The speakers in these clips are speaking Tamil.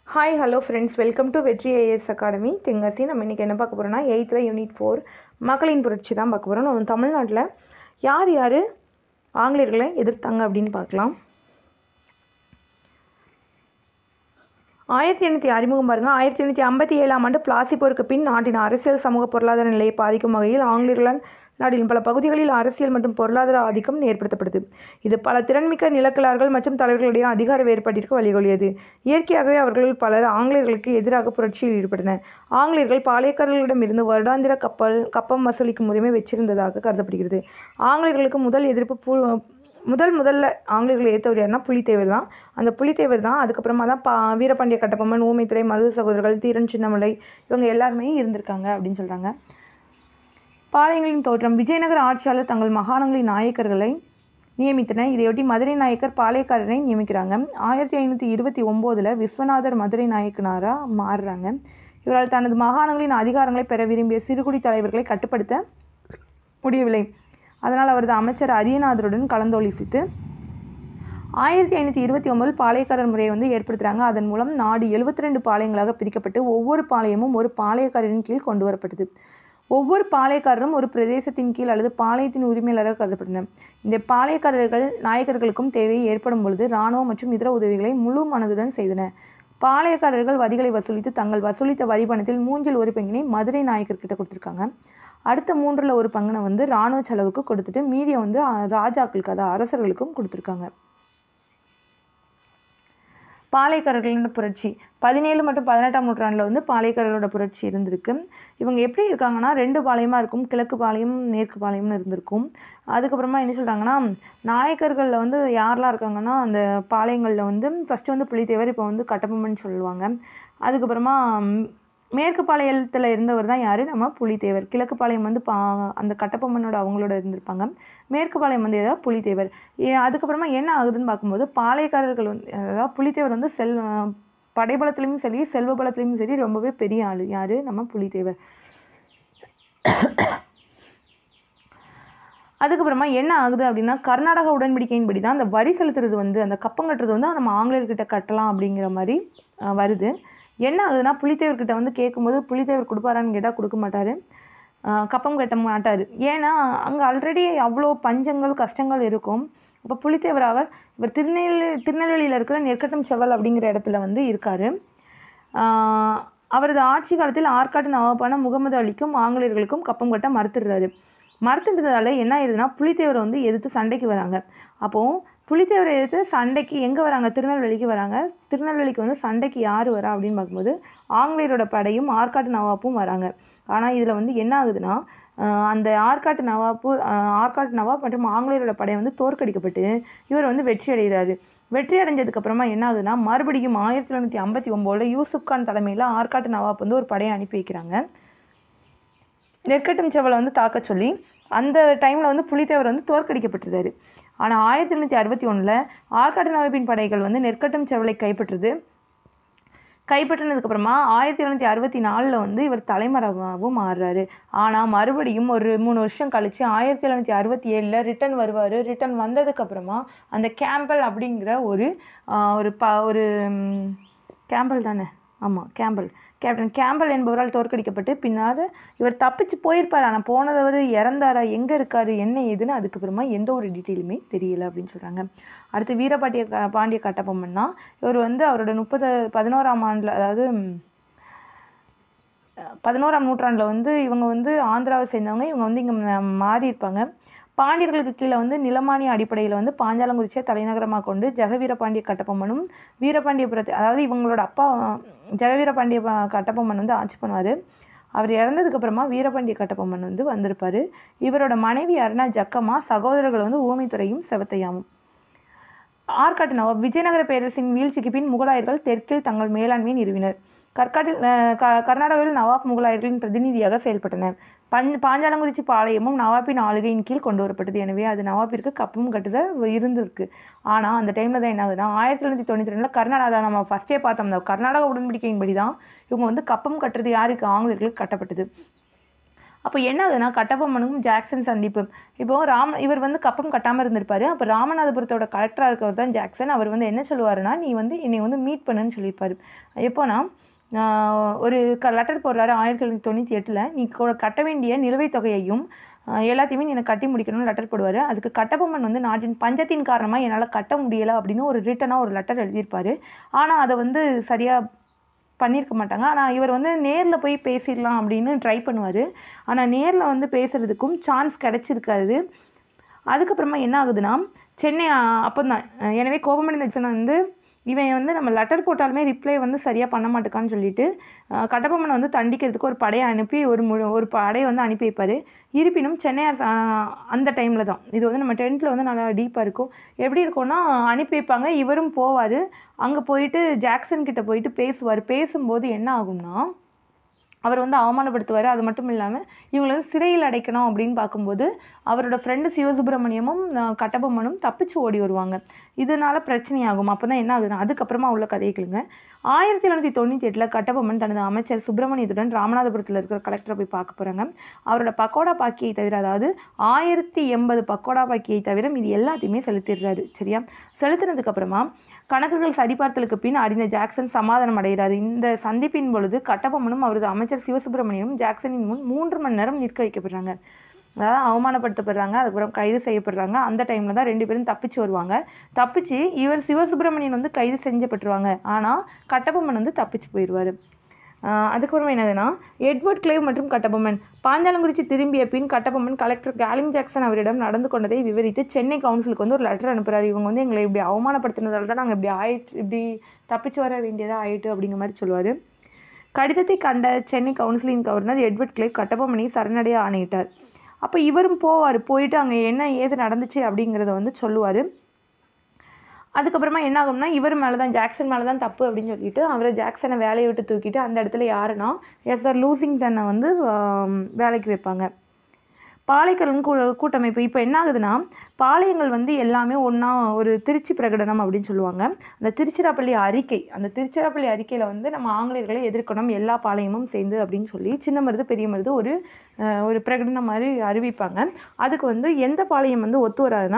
hi hello friends welcome to Vetri IAS academy Tenkasi நம்ம இன்றைக்கி என்ன பார்க்க போகிறோம்னா எயித்தில் யூனிட் ஃபோர் மக்களின் புரட்சி தான் பார்க்க போகிறோம் நம்ம தமிழ்நாட்டில் யார் யார் ஆங்கிலேயர்களை எதிர்த்தாங்க அப்படின்னு பார்க்கலாம் ஆயிரத்தி எண்ணூற்றி அறிமுகம் பாருங்கள் ஆயிரத்தி எண்ணூற்றி ஐம்பத்தி ஏழாம் ஆண்டு பிளாசி போருக்கு பின் நாட்டின் அரசியல் சமூக பொருளாதார நிலையை பாதிக்கும் வகையில் ஆங்கிலேயர்களால் நாட்டின் பல பகுதிகளில் அரசியல் மற்றும் பொருளாதார ஆதிக்கம் ஏற்படுத்தப்படுது இது பல திறன்மிக்க நிலக்கிழார்கள் மற்றும் தலைவர்களுடைய அதிகார வேறுபாட்டிற்கு வழிகொள்ளியது இயற்கையாகவே அவர்கள் பலர் ஆங்கிலேயர்களுக்கு எதிராக புரட்சியில் ஈடுபட்டனர் ஆங்கிலேயர்கள் பாளையக்காரர்களிடமிருந்து வருடாந்திர கப்பல் கப்பம் வசூலிக்கும் உரிமை வச்சிருந்ததாக கருதப்படுகிறது ஆங்கிலேயர்களுக்கு முதல் எதிர்ப்பு பு முதல் முதல்ல ஆங்கிலேயர்கள் ஏற்றவர் யாருன்னா புலித்தேவர் தான் அந்த புலித்தேவர் தான் அதுக்கப்புறமா தான் பா வீரபாண்டிய கட்டபொம்மன் ஊமைத்துறை மருது சகோதரர்கள் தீரன் சின்னமலை இவங்க எல்லாருமே இருந்திருக்காங்க அப்படின்னு சொல்கிறாங்க பாளையங்களின் தோற்றம் விஜயநகர ஆட்சியாளர் தங்கள் மாகாணங்களின் நாயக்கர்களை நியமித்தனர் இதையொட்டி மதுரை நாயக்கர் பாளையக்காரரை நியமிக்கிறாங்க ஆயிரத்தி ஐநூற்றி இருபத்தி ஒம்போதில் விஸ்வநாதர் மதுரை நாயக்கனாராக மாறுறாங்க இவரால் தனது மாகாணங்களின் அதிகாரங்களை பெற விரும்பிய சிறுகுடி தலைவர்களை கட்டுப்படுத்த முடியவில்லை அதனால் அவரது அமைச்சர் அரியநாதருடன் கலந்தோலிசித்து ஆயிரத்தி ஐநூற்றி இருபத்தி ஒன்பதில் பாளையக்காரர் முறையை வந்து ஏற்படுத்துகிறாங்க அதன் மூலம் நாடு எழுபத்தி ரெண்டு பாளையங்களாக பிரிக்கப்பட்டு ஒவ்வொரு பாளையமும் ஒரு பாளையக்காரரின் கீழ் கொண்டு வரப்பட்டது ஒவ்வொரு பாளையக்காரரும் ஒரு பிரதேசத்தின் கீழ் அல்லது பாளையத்தின் உரிமையாளராக கருதப்பட்டனர் இந்த பாளையக்காரர்கள் நாயக்கர்களுக்கும் தேவை ஏற்படும் பொழுது இராணுவம் மற்றும் இதர உதவிகளை முழு மனதுடன் செய்தனர் பாளையக்காரர்கள் வரிகளை வசூலித்து தங்கள் வசூலித்த வரி பணத்தில் மூன்றில் ஒரு பங்கினை மதுரை நாயக்கர்கிட்ட கொடுத்துருக்காங்க அடுத்த மூன்றில் ஒரு பங்கினை வந்து இராணுவ செலவுக்கு கொடுத்துட்டு மீதியை வந்து ராஜாக்களுக்கு அதாவது அரசர்களுக்கும் கொடுத்துருக்காங்க பாளையக்காரர்களோட புரட்சி பதினேழு மற்றும் பதினெட்டாம் நூற்றாண்டில் வந்து பாளையக்காரர்களோட புரட்சி இருந்திருக்கு இவங்க எப்படி இருக்காங்கன்னா ரெண்டு பாளையமாக இருக்கும் கிழக்கு பாளையம் மேற்கு பாளையம்னு இருந்திருக்கும் அதுக்கப்புறமா என்ன சொல்கிறாங்கன்னா நாயக்கர்களில் வந்து யாரெல்லாம் இருக்காங்கன்னா அந்த பாளையங்களில் வந்து ஃபஸ்ட்டு வந்து புலித்தேவர் இப்போ வந்து கட்டபொம்மன் சொல்லுவாங்க அதுக்கப்புறமா மேற்கு பாளையத்தில் இருந்தவர் தான் யார் நம்ம புலித்தேவர் கிழக்கு பாளையம் வந்து பா அந்த கட்டபொம்மனோட அவங்களோட இருந்திருப்பாங்க மேற்கு பாளையம் வந்து ஏதாவது புலித்தேவர் அதுக்கப்புறமா என்ன ஆகுதுன்னு பார்க்கும்போது பாளையக்காரர்கள் வந்து அதாவது புலித்தேவர் வந்து செல் படைபலத்துலேயும் சரி செல்வ பலத்துலேயும் சரி ரொம்பவே பெரிய ஆள் யார் நம்ம புலித்தேவர் அதுக்கப்புறமா என்ன ஆகுது அப்படின்னா கர்நாடக உடன்படிக்கையின்படி தான் அந்த வரி செலுத்துறது வந்து அந்த கப்பம் கட்டுறது வந்து நம்ம ஆங்கிலேயர்கிட்ட கட்டலாம் அப்படிங்கிற மாதிரி வருது என்ன ஆகுதுன்னா புலித்தேவர்கிட்ட வந்து கேட்கும்போது புலித்தேவர் கொடுப்பாரான்னு கேட்டால் கொடுக்க மாட்டார் கப்பம் கட்ட மாட்டார் ஏன்னா அங்கே ஆல்ரெடி அவ்வளோ பஞ்சங்கள் கஷ்டங்கள் இருக்கும் அப்போ புலித்தேவர் அவர் இவர் திருநெல்வேலி திருநெல்வேலியில் இருக்கிற நெற்கட்டம் செவல் அப்படிங்கிற இடத்துல வந்து இருக்கார் அவரது ஆட்சி காலத்தில் ஆற்காட்டு நவாபான முகமது அலிக்கும் ஆங்கிலேயர்களுக்கும் கப்பம் கட்ட மறுத்துடுறாரு மறுத்துட்டதால என்ன ஆயிடுதுன்னா புலித்தேவரை வந்து எதிர்த்து சண்டைக்கு வராங்க அப்போது புலித்தேவரை எதிர்த்து சண்டைக்கு எங்கே வராங்க திருநெல்வேலிக்கு வராங்க திருநெல்வேலிக்கு வந்து சண்டைக்கு யார் வரா அப்படின்னு பார்க்கும்போது ஆங்கிலேயரோட படையும் ஆற்காட்டு நவாப்பும் வராங்க ஆனால் இதில் வந்து என்ன ஆகுதுன்னா அந்த ஆற்காட்டு நவாப்பு ஆற்காட்டு நவாப் மற்றும் ஆங்கிலேயரோட படை வந்து தோற்கடிக்கப்பட்டு இவர் வந்து வெற்றி அடைகிறாரு வெற்றி அடைஞ்சதுக்கப்புறமா என்ன ஆகுதுன்னா மறுபடியும் ஆயிரத்தி தொள்ளாயிரத்தி ஐம்பத்தி ஒம்போதில் யூசுப் கான் தலைமையில் ஆற்காட்டு நவாப் வந்து ஒரு படையை அனுப்பி வைக்கிறாங்க நெற்கட்டும் செவலை வந்து தாக்க சொல்லி அந்த டைமில் வந்து புலித்தேவர் வந்து தோற்கடிக்கப்பட்டிருந்தாரு ஆனால் ஆயிரத்தி தொள்ளாயிரத்தி அறுபத்தி ஒன்றில் ஆற்காட்டு நவாபின் படைகள் வந்து நெற்கட்டும் செவலை கைப்பற்றுது கைப்பற்றினதுக்கப்புறமா ஆயிரத்தி தொள்ளாயிரத்தி அறுபத்தி நாலில் வந்து இவர் தலைமறைவாகவும் மாறுறாரு ஆனால் மறுபடியும் ஒரு மூணு வருஷம் கழித்து ஆயிரத்தி தொள்ளாயிரத்தி அறுபத்தி ஏழில் ரிட்டன் வருவார் ரிட்டன் வந்ததுக்கப்புறமா அந்த கேம்பல் அப்படிங்கிற ஒரு ஒரு ப ஒரு கேம்பல் தானே ஆமாம் கேம்பல் கேப்டன் கேம்பல் என்பவரால் தோற்கடிக்கப்பட்டு பின்னால் இவர் தப்பிச்சு போயிருப்பார் ஆனால் போனதவர் இறந்தாரா எங்கே இருக்கார் என்ன ஏதுன்னு அதுக்கப்புறமா எந்த ஒரு டீட்டெயிலுமே தெரியல அப்படின்னு சொல்கிறாங்க அடுத்து வீரபாண்டிய பாண்டிய கட்டபொம்மன் தான் இவர் வந்து அவரோட முப்பது பதினோராம் ஆண்டில் அதாவது பதினோராம் நூற்றாண்டில் வந்து இவங்க வந்து ஆந்திராவை சேர்ந்தவங்க இவங்க வந்து இங்கே மாறி இருப்பாங்க பாண்டியர்களுக்கு கீழே வந்து நிலமானிய அடிப்படையில் வந்து பாஞ்சாலங்குறிச்சியை தலைநகரமாக கொண்டு ஜெகவீரபாண்டிய கட்டபொம்மனும் வீரபாண்டியபுரத்தை அதாவது இவங்களோட அப்பா ஜெகவீரபாண்டிய கட்டபொம்மன் வந்து ஆட்சி பண்ணுவார் அவர் இறந்ததுக்கப்புறமா வீரபாண்டிய கட்டபொம்மன் வந்து வந்திருப்பார் இவரோட மனைவி யாருன்னா ஜக்கம்மா சகோதரர்கள் வந்து ஊமைத்துறையும் செவத்தையாமும் ஆற்காட்டு நவாப் விஜயநகர பேரரசின் வீழ்ச்சிக்கு பின் முகலாயர்கள் தெற்கில் தங்கள் மேலாண்மையை நிறுவினர் கற்காட்டில் க கர்நாடகாவில் நவாப் முகலாயர்களின் பிரதிநிதியாக செயல்பட்டனர் பஞ் பாஞ்சாலங்குறிச்சி பாளையமும் நவாப்பின் ஆளுகையின் கீழ் கொண்டு வரப்பட்டது எனவே அது நவாப்பிற்கு கப்பமும் கட்டுத இருந்திருக்கு ஆனால் அந்த டைமில் தான் என்ன ஆகுதுன்னா ஆயிரத்தி தொள்ளாயிரத்தி தொண்ணூற்றி ரெண்டில் கர்நாடகா நம்ம ஃபஸ்ட்டே பார்த்தோம் அந்த கர்நாடகா உடன்படிக்கையின்படி தான் இவங்க வந்து கப்பம் கட்டுறது யாருக்கு ஆங்கிலேயர்களுக்கு கட்டப்பட்டது அப்போ என்ன ஆகுதுன்னா கட்டபொம்மனுக்கும் ஜாக்சன் சந்திப்பு இப்போ ராம இவர் வந்து கப்பம் கட்டாமல் இருந்திருப்பாரு அப்போ ராமநாதபுரத்தோட கலெக்டராக இருக்கவர் தான் ஜாக்சன் அவர் வந்து என்ன சொல்லுவாருன்னா நீ வந்து என்னை வந்து மீட் பண்ணுன்னு சொல்லியிருப்பாரு எப்போனா ஆஹ் ஒரு க லெட்டர் போடுறாரு ஆயிரத்தி தொள்ளாயிரத்தி தொண்ணூற்றி எட்டில் நீ கொ- கட்ட வேண்டிய நிலுவைத் தொகையையும் ஆஹ் எல்லாத்தையுமே நீ எனக்கு கட்டி முடிக்கணும்னு லெட்டர் போடுவார் அதுக்கு கட்டபொம்மன் வந்து நாட்டின் பஞ்சத்தின் காரணமாக என்னால் கட்ட முடியலை அப்படின்னு ஒரு ரிட்டனாக ஒரு லெட்டர் எழுதியிருப்பாரு ஆனால் அதை வந்து சரியாக பண்ணியிருக்க மாட்டாங்க ஆனால் இவர் வந்து நேரில் போய் பேசிடலாம் அப்படின்னு ட்ரை பண்ணுவார் ஆனால் நேரில் வந்து பேசுகிறதுக்கும் சான்ஸ் கிடச்சிருக்காது அதுக்கப்புறமா என்ன ஆகுதுன்னா சென்னை அப்போ தான் எனவே கோபமணி நக்சன் வந்து இவன் வந்து நம்ம லெட்டர் போட்டாலுமே ரிப்ளை வந்து சரியாக பண்ண மாட்டேக்கான்னு சொல்லிட்டு அஹ், கட்டபொம்மனை வந்து தண்டிக்கிறதுக்கு ஒரு படையை அனுப்பி ஒரு மு ஒரு படையை வந்து அனுப்பி வைப்பார் இருப்பினும் சென்னை அரசு அஹ், அந்த டைமில் தான் இது வந்து நம்ம டென்த்தில் வந்து நல்லா டீப்பாக இருக்கும் எப்படி இருக்கும்னா அனுப்பி வைப்பாங்க இவரும் போவார் அங்கே போயிட்டு ஜாக்சன் கிட்ட போயிட்டு பேசுவார் பேசும்போது என்ன ஆகும்னா அவர் வந்து அவமானப்படுத்துவார் அது மட்டும் இல்லாமல் இவங்களை வந்து சிறையில் அடைக்கணும் அப்படின்னு பார்க்கும்போது அவரோட ஃப்ரெண்டு சிவசுப்பிரமணியமும் அஹ், கட்டபொம்மனும் தப்பிச்சு ஓடி வருவாங்க இதனால பிரச்சனையாகும் அப்போ தான் என்ன ஆகுதுன்னா அதுக்கப்புறமா உள்ள கதையை கேளுங்க ஆயிரத்தி எழுநூற்றி தொண்ணூற்றி எட்டில் கட்டபொம்மன் தனது அமைச்சர் சுப்பிரமணியத்துடன் ராமநாதபுரத்தில் இருக்கிற கலெக்டரை போய் பார்க்க போகிறாங்க அவரோட பக்கோடா பாக்கியை தவிர அதாவது ஆயிரத்தி எண்பது பக்கோடா பாக்கியை தவிர இது எல்லாத்தையுமே செலுத்திடுறாரு சரியா செலுத்தினதுக்கப்புறமா கணக்குகள் சரிபார்த்தலுக்கு பின் அறிந்த ஜாக்சன் சமாதானம் அடைகிறார் இந்த சந்திப்பின் பொழுது கட்டபொம்மனும் அவரது அமைச்சர் சிவசுப்பிரமணியனும் ஜாக்சனின் முன் மூன்று மணி நேரம் நிற்க வைக்கப்படுறாங்க அதாவது அவமானப்படுத்தப்படுறாங்க அதுக்கப்புறம் கைது செய்யப்படுறாங்க அந்த டைமில் தான் ரெண்டு பேரும் தப்பிச்சு வருவாங்க தப்பிச்சு இவர் சிவசுப்பிரமணியன் வந்து கைது செஞ்சப்பட்டுருவாங்க ஆனால் கட்டபொம்மன் வந்து தப்பிச்சு போயிடுவார் அதுக்கப்புறம் என்னதுன்னா எட்வர்ட் கிளேவ் மற்றும் கட்டபொம்மன் பாஞ்சாலங்குறிச்சி திரும்பிய பின் கட்டபொம்மன் கலெக்டர் கேலிம் ஜாக்சன் அவரிடம் நடந்து கொண்டதை விவரித்து சென்னை கவுன்சிலுக்கு வந்து ஒரு லெட்டர் அனுப்புறாரு இவங்க வந்து எங்களை இப்படி அவமானப்படுத்தினதால தான் நாங்கள் இப்படி ஆயிட்டு இப்படி தப்பிச்சு வர வேண்டியதாக ஆயிட்டு அப்படிங்கிற மாதிரி சொல்லுவார் கடிதத்தை கண்ட சென்னை கவுன்சிலின் கவர்னர் எட்வர்ட் கிளேவ் கட்டபொம்மனை சரணடைய ஆணையிட்டார் அப்போ இவரும் போவார் போயிட்டு அங்கே என்ன ஏது நடந்துச்சு அப்படிங்கிறத வந்து சொல்லுவார் அதுக்கப்புறமா என்ன ஆகும்னா இவர் மேலே தான் ஜாக்சன் மேலே தான் தப்பு அப்படின்னு சொல்லிட்டு அவரை ஜாக்சனை வேலையை விட்டு தூக்கிட்டு அந்த இடத்துல யாருன்னா எஸ் ஆர் லூசிங் தன்னை வந்து ஆம், வேலைக்கு வைப்பாங்க பாளையக்கலன் கூ கூட்டமைப்பு இப்போ என்ன ஆகுதுன்னா பாளையங்கள் வந்து எல்லாமே ஒன்றா ஒரு திருச்சி பிரகடனம் அப்படின்னு சொல்லுவாங்க அந்த திருச்சிராப்பள்ளி அறிக்கை அந்த திருச்சிராப்பள்ளி அறிக்கையில் வந்து நம்ம ஆங்கிலேயர்களை எதிர்க்கணும் எல்லா பாளையமும் சேர்ந்து அப்படின்னு சொல்லி சின்ன மருது பெரிய மருது ஒரு அஹ், ஒரு பிரகடனம் மாதிரி அறிவிப்பாங்க அதுக்கு வந்து எந்த பாளையம் வந்து ஒத்து வராதுன்னா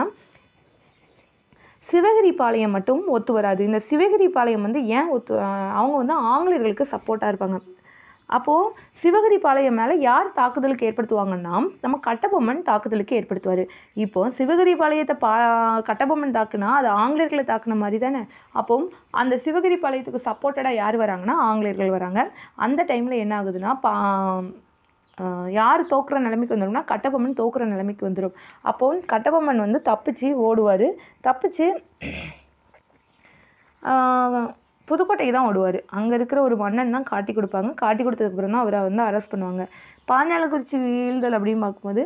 சிவகிரி பாளையம் மட்டும் ஒத்து வராது இந்த சிவகிரி பாளையம் வந்து ஏன் ஒத்து அஹ் அவங்க வந்து ஆங்கிலேயர்களுக்கு சப்போர்ட்டாக இருப்பாங்க அப்போது சிவகிரி பாளையம் மேலே யார் தாக்குதலுக்கு ஏற்படுத்துவாங்கன்னா நம்ம கட்டபொம்மன் தாக்குதலுக்கு ஏற்படுத்துவார் இப்போ சிவகிரி பாளையத்தை பா கட்டபொம்மன் தாக்குனா அது ஆங்கிலேயர்களை தாக்குன மாதிரி தானே அப்போ அந்த சிவகிரி பாளையத்துக்கு சப்போர்ட்டடாக யார் வராங்கன்னா ஆங்கிலேயர்கள் வராங்க அந்த டைமில் என்ன ஆகுதுன்னா பா ஆஹ் யார் தோக்குற நிலைமைக்கு வந்துடும்னா கட்டபொம்மன் தோக்குற நிலைமைக்கு வந்துடும் அப்போ கட்டபொம்மன் வந்து தப்பிச்சு ஓடுவார் தப்பிச்சு ஆஹ் புதுக்கோட்டைக்கு தான் ஓடுவார் அங்கே இருக்கிற ஒரு மன்னன் தான் காட்டி கொடுப்பாங்க காட்டி கொடுத்ததுக்கப்புறம் தான் அவரை வந்து அரெஸ்ட் பண்ணுவாங்க பாஞ்சாலக்குறிச்சி வீழ்தல் அப்படின்னு பார்க்கும்போது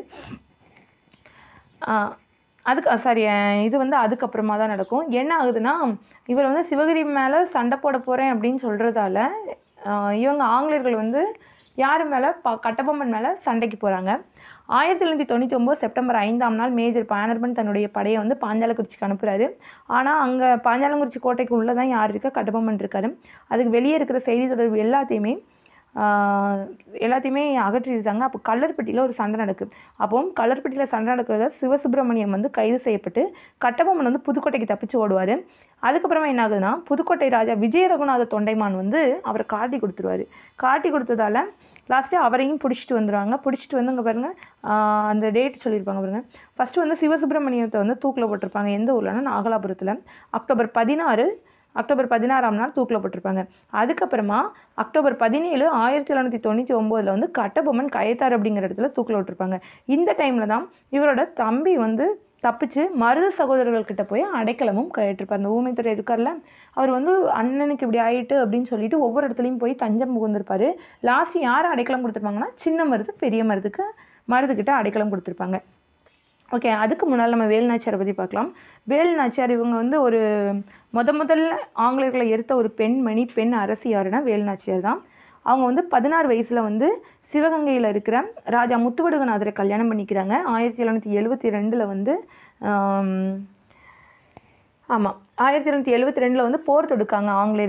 ஆஹ் அதுக்கு சாரி இது வந்து அதுக்கப்புறமா தான் நடக்கும் என்ன ஆகுதுன்னா இவர் வந்து சிவகிரி மேலே சண்டை போட போகிறேன் அப்படின்னு சொல்கிறதால இவங்க ஆங்கிலேயர்கள் வந்து யார் மேலே ப கட்டபொம்மன் மேலே சண்டைக்கு போகிறாங்க ஆயிரத்தி எழுநூற்றி தொண்ணூற்றி ஒம்பது செப்டம்பர் ஐந்தாம் நாள் மேஜர் பேனர்மன் தன்னுடைய படையை வந்து பாஞ்சாலக்குறிச்சிக்கு அனுப்புகிறாரு ஆனால் அங்கே பாஞ்சாலங்குறிச்சி கோட்டைக்கு உள்ளே தான் யார் இருக்கா கட்டபொம்மன் இருக்காரு அதுக்கு வெளியே இருக்கிற செய்தி தொடர்பு எல்லாத்தையுமே ஆஹ் எல்லாத்தையுமே அகற்றிருந்தாங்க அப்போ கல்லர்பட்டியில் ஒரு சண்டை நடக்குது அப்போ கல்லர்பட்டியில் சண்டை நடக்கிறத சிவசுப்பிரமணியம் வந்து கைது செய்யப்பட்டு கட்டபொம்மன் வந்து புதுக்கோட்டைக்கு தப்பிச்சு ஓடுவார் அதுக்கப்புறமா என்ன ஆகுதுன்னா புதுக்கோட்டை ராஜா விஜய ரகுநாத தொண்டைமான் வந்து அவரை காட்டி கொடுத்துருவாரு காட்டி கொடுத்ததால லாஸ்ட்டு அவரையும் பிடிச்சிட்டு வந்துடுவாங்க பிடிச்சிட்டு வந்து அங்கே பாருங்கள் ஆஹ் அந்த டேட் சொல்லியிருப்பாங்க பாருங்க ஃபஸ்ட்டு வந்து சிவசுப்பிரமணியத்தை வந்து தூக்கில் போட்டிருப்பாங்க எந்த ஊர்லன்னா நாகலாபுரத்தில் அக்டோபர் பதினாறு அக்டோபர் பதினாறாம் நாள் தூக்கில் போட்டிருப்பாங்க அதுக்கப்புறமா அக்டோபர் பதினேழு ஆயிரத்தி எழுநூற்றி தொண்ணூற்றி ஒம்போதில் வந்து கட்டபொம்மன் கயத்தார் அப்படிங்கிற இடத்துல தூக்கில் விட்டுருப்பாங்க இந்த டைமில் தான் இவரோட தம்பி வந்து தப்பிச்சு மருது சகோதரர்கள் கிட்ட போய் அடைக்கலமும் கேட்டிருப்பார் அந்த ஊமைத்துறை இருக்கார்ல அவர் வந்து அண்ணனுக்கு இப்படி ஆயிட்டு அப்படின்னு சொல்லிட்டு ஒவ்வொரு இடத்துலையும் போய் தஞ்சம் புகுந்திருப்பாரு லாஸ்ட் யார் அடைக்கலம் கொடுத்துருப்பாங்கன்னா சின்ன மருது பெரிய மருதுக்கு மருதுக்கிட்ட அடைக்கலம் கொடுத்துருப்பாங்க ஓகே அதுக்கு முன்னால் நம்ம வேலுநாச்சியாரை பற்றி பார்க்கலாம் வேலுநாச்சியார் இவங்க வந்து ஒரு முத முதல்ல ஆங்கிலேயர்களை எரித்த ஒரு பெண்மணி பெண் அரசி யாருன்னா வேலுநாச்சியார் தான் அவங்க வந்து பதினாறு வயசில் வந்து சிவகங்கையில் இருக்கிற ராஜா முத்துவடுகநாதரை கல்யாணம் பண்ணிக்கிறாங்க ஆயிரத்தி எழுநூற்றி எழுபத்தி ரெண்டில் வந்து ஆம், ஆமாம் ஆயிரத்தி எழுநூற்றி எழுபத்தி ரெண்டில் வந்து போர் தொடுக்காங்க ஆங்கிலேயர்கள்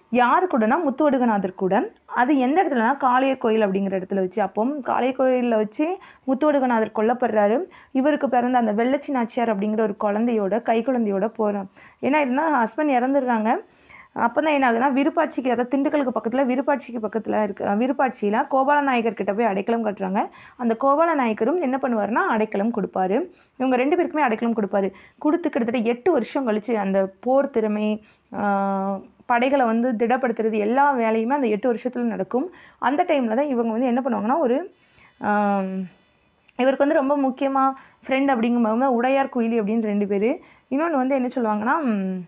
யார் கூடனா முத்துவடுகநாதர் கூட அது எந்த இடத்துலனா காளையர் கோயில் அப்படிங்கிற இடத்துல வச்சு அப்போ காளையர் கோயிலில் வச்சு முத்துவடுகநாதர் கொல்லப்படுறாரு இவருக்கு பிறந்த அந்த வெள்ளச்சி நாச்சியார் அப்படிங்கிற ஒரு குழந்தையோட கை குழந்தையோட போகிறோம் ஏன்னா இதுனா ஹஸ்பண்ட் இறந்துடுறாங்க அப்போ தான் என்ன ஆகுதுன்னா விருப்பாட்சிக்கு அதாவது திண்டுக்கலுக்கு பக்கத்தில் விருப்பாட்சிக்கு பக்கத்தில் இருக்க விருப்பாட்சியில் கோபால நாயக்கர் கிட்ட போய் அடைக்கலம் கட்டுறாங்க அந்த கோபால நாயக்கரும் என்ன பண்ணுவாருன்னா அடைக்கலம் கொடுப்பாரு இவங்க ரெண்டு பேருக்குமே அடைக்கலம் கொடுப்பாரு கொடுத்து கிட்டத்தட்ட எட்டு வருஷம் கழிச்சு அந்த போர் திறமை ஆஹ், படைகளை வந்து திடப்படுத்துறது எல்லா வேலையுமே அந்த எட்டு வருஷத்தில் நடக்கும் அந்த டைமில் தான் இவங்க வந்து என்ன பண்ணுவாங்கன்னா ஒரு ஆம், இவருக்கு வந்து ரொம்ப முக்கியமாக ஃப்ரெண்ட் அப்படிங்கும்போது உடையார் குயிலி அப்படின்னு ரெண்டு பேர் இன்னொன்று வந்து என்ன சொல்லுவாங்கன்னா ம்,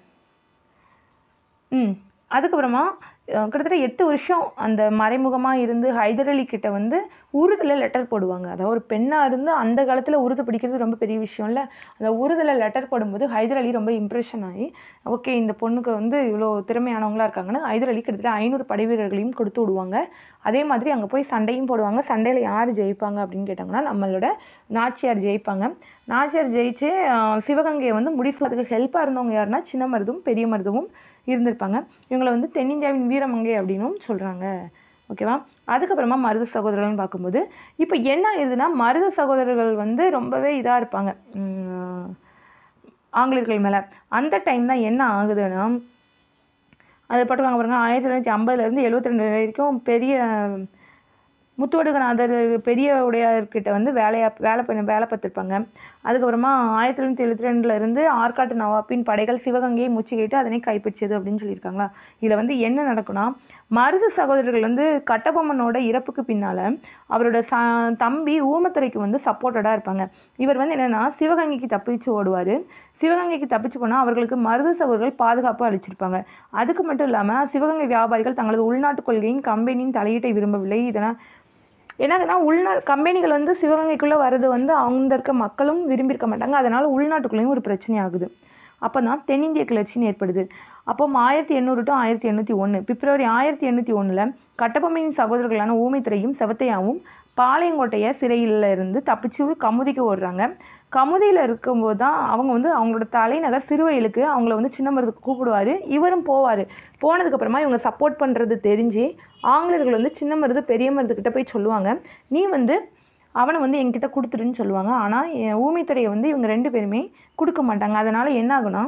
ம் அதுக்கப்புறமா அஹ், கிட்டத்தட்ட எட்டு வருஷம் அந்த மறைமுகமாக இருந்து ஹைதர் அலி கிட்ட வந்து உருதுல லெட்டர் போடுவாங்க அதாவது ஒரு பெண்ணாக இருந்து அந்த காலத்தில் உருது பிடிக்கிறது ரொம்ப பெரிய விஷயம் இல்லை அந்த உருதுல லெட்டர் போடும்போது ஹைதர் அலி ரொம்ப இம்ப்ரெஷன் ஆகி ஓகே இந்த பொண்ணுக்கு வந்து இவ்வளோ திறமையானவங்களா இருக்காங்கன்னு ஹைதர் அலி கிட்டத்தட்ட ஐநூறு படை வீரர்களையும் கொடுத்து விடுவாங்க அதே மாதிரி அங்கே போய் சண்டையும் போடுவாங்க சண்டையில் யார் ஜெயிப்பாங்க அப்படின்னு கேட்டாங்கன்னா நம்மளோட நாச்சியார் ஜெயிப்பாங்க நாச்சியார் ஜெயிச்சு அஹ், சிவகங்கையை வந்து முடிசூறதுக்கு ஹெல்ப்பாக இருந்தவங்க யாருன்னா சின்ன மருதும் பெரிய மருதுவும் இருந்திருப்பாங்க இவங்களை வந்து தென்னிந்தியாவின் வீரமங்கை அப்படின்னும் சொல்கிறாங்க ஓகேவா அதுக்கப்புறமா மருது சகோதரர்கள்னு பார்க்கும்போது இப்போ என்ன ஆகுதுன்னா மருது சகோதரர்கள் வந்து ரொம்பவே இதாக இருப்பாங்க உம், ஆங்கிலேயர்கள் மேலே அந்த டைம் தான் என்ன ஆகுதுன்னா அது போட்டுருக்காங்க பாருங்க ஆயிரத்தி தொள்ளாயிரத்தி ஐம்பதுலேருந்து எழுபத்தி ரெண்டு வரைக்கும் பெரிய முத்துவடுகநாதர் பெரிய உடையார்கிட்ட வந்து வேலையா வேலை பண்ண வேலை பார்த்துருப்பாங்க அதுக்கப்புறமா ஆயிரத்தி தொள்ளாயிரத்தி எழுபத்தி ரெண்டுல இருந்து ஆற்காட்டு நவாப்பின் படைகள் சிவகங்கையை முற்றுகையிட்டு அதனை கைப்பற்றியது அப்படின்னு சொல்லியிருக்காங்களா இதில் வந்து என்ன நடக்கும்னா மருது சகோதரர்கள் வந்து கட்டபொம்மனோட இறப்புக்கு பின்னால் அவரோட ச தம்பி ஊமத்துறைக்கு வந்து சப்போர்ட்டடாக இருப்பாங்க இவர் வந்து என்னென்னா சிவகங்கைக்கு தப்பிச்சு ஓடுவார் சிவகங்கைக்கு தப்பிச்சு போனால் அவர்களுக்கு மருது சகோதரர்கள் பாதுகாப்பு அளிச்சிருப்பாங்க அதுக்கு மட்டும் இல்லாமல் சிவகங்கை வியாபாரிகள் தங்களது உள்நாட்டு கொள்கையின் கம்பெனியின் தலையீட்டை விரும்பவில்லை இதனால் என்னதுன்னா உள்நா கம்பெனிகள் வந்து சிவகங்கைக்குள்ளே வர்றது வந்து அவங்க இருக்க மக்களும் விரும்பியிருக்க மாட்டாங்க அதனால் உள்நாட்டுக்குள்ளேயும் ஒரு பிரச்சனை ஆகுது அப்போ தான் தென்னிந்திய கிளர்ச்சின்னு ஏற்படுது அப்போ ஆயிரத்தி எண்ணூறு டு ஆயிரத்தி எண்ணூற்றி ஒன்று பிப்ரவரி ஆயிரத்தி எண்ணூற்றி ஒன்றில் கட்டபொம்மனின் சகோதரர்களான ஊமைத்துறையும் செவத்தையாவும் பாளையங்கோட்டையை சிறையில் இருந்து தப்பிச்சு கமுதிக்கு ஓடுறாங்க கமுதியில் இருக்கும்போது தான் அவங்க வந்து அவங்களோட தலைநகர் சிறுவயலுக்கு அவங்கள வந்து சின்ன மருதுக்கு கூப்பிடுவார் இவரும் போவார் போனதுக்கப்புறமா இவங்க சப்போர்ட் பண்ணுறது தெரிஞ்சு ஆங்கிலேயர்கள் வந்து சின்ன மருது பெரிய மருதுக்கிட்ட போய் சொல்லுவாங்க நீ வந்து அவனை வந்து என்கிட்ட கொடுத்துருன்னு சொல்லுவாங்க ஆனால் ஊமைத்துறையை வந்து இவங்க ரெண்டு பேருமே கொடுக்க மாட்டாங்க அதனால் என்ன ஆகுனா